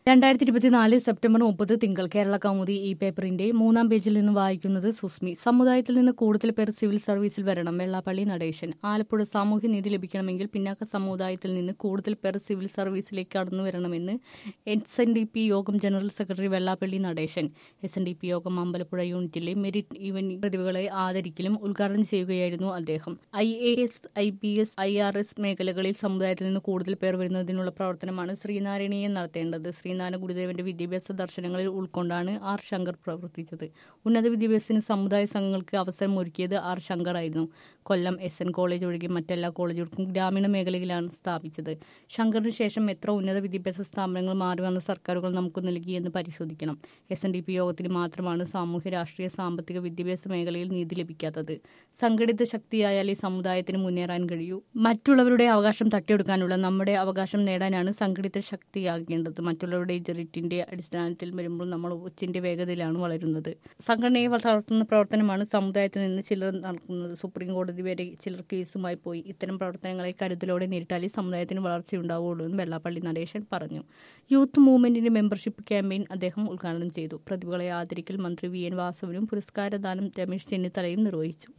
രണ്ടായിരത്തി ഇരുപത്തിനാല് സെപ്റ്റംബർ മുപ്പത് തിങ്കൾ കേരള കൗമുദി ഈ പേപ്പറിന്റെ മൂന്നാം പേജിൽ നിന്ന് വായിക്കുന്നത് സുസ്മി സമുദായത്തിൽ നിന്ന് കൂടുതൽ പേർ സിവിൽ സർവീസിൽ വരണം വെള്ളാപ്പള്ളി നടേശൻ ആലപ്പുഴ സാമൂഹ്യ നീതി ലഭിക്കണമെങ്കിൽ പിന്നാക്ക സമുദായത്തിൽ നിന്ന് കൂടുതൽ പേർ സിവിൽ സർവീസിലേക്ക് കടന്നു വരണമെന്ന് S N D P Yogam general secretary Vellappally Natesan S N D P Yogam Ambalappuzha യൂണിറ്റിലെ മെരിറ്റ് ഈവന്റ് പ്രതിഭകളെ ആദരിക്കലും ഉദ്ഘാടനം ചെയ്യുകയായിരുന്നു അദ്ദേഹം I A S I P S I R S മേഖലകളിൽ സമുദായത്തിൽ നിന്ന് കൂടുതൽ പേർ വരുന്നതിനുള്ള പ്രവർത്തനമാണ് ശ്രീനാരായണീയൻ നടത്തേണ്ടത് ശ്രീനാരായണ ഗുരുദേവന്റെ വിദ്യാഭ്യാസ ദർശനങ്ങളിൽ ഉൾക്കൊണ്ടാണ് ആർ ശങ്കർ പ്രവർത്തിച്ചത് ഉന്നത വിദ്യാഭ്യാസത്തിന് സമുദായ സംഘങ്ങൾക്ക് അവസരം ഒരുക്കിയത് ആർ ശങ്കർ ആയിരുന്നു കൊല്ലം എസ് എൻ കോളേജ് ഒഴികെ മറ്റെല്ലാ കോളേജുകൾക്കും ഗ്രാമീണ മേഖലയിലാണ് സ്ഥാപിച്ചത് ശങ്കറിന് ശേഷം എത്ര ഉന്നത വിദ്യാഭ്യാസ സ്ഥാപനങ്ങൾ മാറി വന്ന സർക്കാരുകൾ നമുക്ക് നൽകിയെന്ന് പരിശോധിക്കണം എസ് എൻ ഡി പി യോഗത്തിന് മാത്രമാണ് സാമൂഹ്യ രാഷ്ട്രീയ സാമ്പത്തിക വിദ്യാഭ്യാസ മേഖലയിൽ നീതി ലഭിക്കാത്തത് സംഘടിത ശക്തിയായാലേ സമുദായത്തിന് മുന്നേറാൻ കഴിയൂ മറ്റുള്ളവരുടെ അവകാശം തട്ടിയെടുക്കാനുള്ള നമ്മുടെ അവകാശം നേടാനാണ് സംഘടിത ശക്തിയാകേണ്ടത് മറ്റുള്ളവരുടെ ജെറിറ്റിന്റെ അടിസ്ഥാനത്തിൽ വരുമ്പോൾ നമ്മൾ ഒച്ചിന്റെ വേഗതയിലാണ് വളരുന്നത് സംഘടനയെ വളർത്തുന്ന പ്രവർത്തനമാണ് സമുദായത്തിൽ നിന്ന് ചിലർ നടക്കുന്നത് സുപ്രീം കോടതി വരെ ചിലർ കേസുമായി പോയി ഇത്തരം പ്രവർത്തനങ്ങളെ കരുതലോടെ നേരിട്ടാലേ സമുദായത്തിന് വളർച്ചയുണ്ടാവുകയുള്ളൂ എന്ന് വെള്ളാപ്പള്ളി നടേശൻ പറഞ്ഞു യൂത്ത് മൂവ്മെന്റിന്റെ മെമ്പർഷിപ്പ് ക്യാമ്പയിൻ അദ്ദേഹം ഉദ്ഘാടനം ചെയ്തു പ്രതിഭകളെ ആദരിക്കൽ മന്ത്രി വി എൻ വാസവനും പുരസ്കാരദാനം രമേശ് ചെന്നിത്തലയും നിർവഹിച്ചു